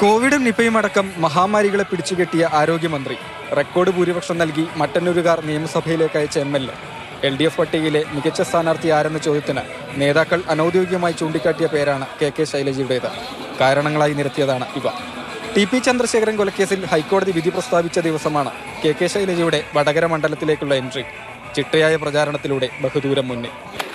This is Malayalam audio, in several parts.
കോവിഡും നിപയും അടക്കം മഹാമാരികളെ പിടിച്ചുകെട്ടിയ ആരോഗ്യമന്ത്രി റെക്കോർഡ് ഭൂരിപക്ഷം നൽകി മട്ടന്നൂരുകാർ നിയമസഭയിലേക്ക് അയച്ച M L A L D F പട്ടികയിലെ മികച്ച സ്ഥാനാർത്ഥി ആരെന്ന ചോദ്യത്തിന് നേതാക്കൾ അനൌദ്യോഗികമായി ചൂണ്ടിക്കാട്ടിയ പേരാണ് കെ കെ ശൈലജയുടേത് കാരണങ്ങളായി നിരത്തിയതാണ് ഇവ ടി പി ചന്ദ്രശേഖരൻ കൊലക്കേസിൽ ഹൈക്കോടതി വിധി പ്രസ്താവിച്ച ദിവസമാണ് കെ കെ ശൈലജയുടെ വടകര മണ്ഡലത്തിലേക്കുള്ള എൻട്രി ചിട്ടയായ പ്രചാരണത്തിലൂടെ ബഹുദൂരം മുന്നിൽ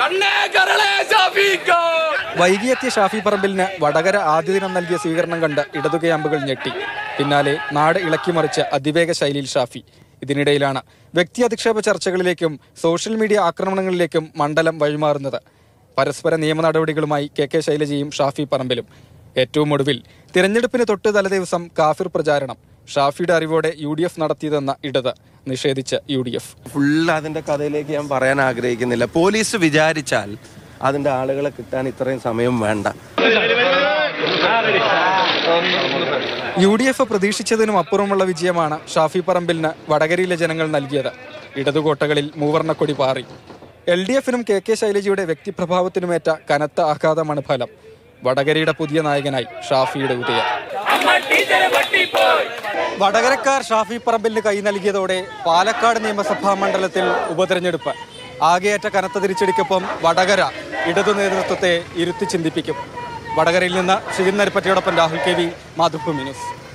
വൈകിയെത്തിയ ഷാഫി പറമ്പിലിന് വടകര ആദ്യ ദിനം നൽകിയ സ്വീകരണം കണ്ട് ഇടതു ക്യാമ്പുകൾ ഞെട്ടി പിന്നാലെ നാട് ഇളക്കിമറിച്ച അതിവേഗ ശൈലിയിൽ ഷാഫി ഇതിനിടയിലാണ് വ്യക്തി അധിക്ഷേപ ചർച്ചകളിലേക്കും സോഷ്യൽ മീഡിയ ആക്രമണങ്ങളിലേക്കും മണ്ഡലം വഴിമാറുന്നത് പരസ്പര നിയമ നടപടികളുമായി കെ കെ ശൈലജയും ഷാഫി പറമ്പിലും ഏറ്റവും ഒടുവിൽ തിരഞ്ഞെടുപ്പിന് തൊട്ട് തലേദിവസം കാഫിർ പ്രചാരണം ഷാഫിയുടെ അറിവോടെ യു ഡി എഫ് നടത്തിയതെന്ന ഇടത് നിഷേധിച്ച് യു ഡി എഫ് ഫുൾ അതിന്റെ കഥയിലേക്ക് ഞാൻ പറയാൻ ആഗ്രഹിക്കുന്നില്ല പോലീസ് വിചാരിച്ചാൽ അതിന്റെ ആളുകളെ കിട്ടാൻ ഇത്രയും സമയം വേണ്ട യു ഡി എഫ് പ്രതീക്ഷിച്ചതിനും അപ്പുറമുള്ള വിജയമാണ് ഷാഫി പറമ്പിലിന് വടകരയിലെ ജനങ്ങൾ നൽകിയത് ഇടതുകോട്ടകളിൽ മൂവർണ്ണക്കൊടി പാറി എൽ ഡി എഫിനും കെ കെ ശൈലജയുടെ വ്യക്തിപ്രഭാവത്തിനുമേറ്റ കനത്ത ആഘാതമാണ് ഫലം വടകരയുടെ പുതിയ നായകനായി ഷാഫിയുടെ ഉദയം വടകരക്കാർ ഷാഫി പറമ്പിലിന് കൈ നൽകിയതോടെ പാലക്കാട് നിയമസഭാ മണ്ഡലത്തിൽ ഉപതെരഞ്ഞെടുപ്പ് ആകെയേറ്റ കനത്ത തിരിച്ചടിക്കൊപ്പം വടകര ഇടതു നേതൃത്വത്തെ ഇരുത്തി ചിന്തിപ്പിക്കും വടകരയിൽ നിന്ന് ഷിജിൻ നരിപ്പറ്റയോടൊപ്പം Rahul K V Mathrubhumi news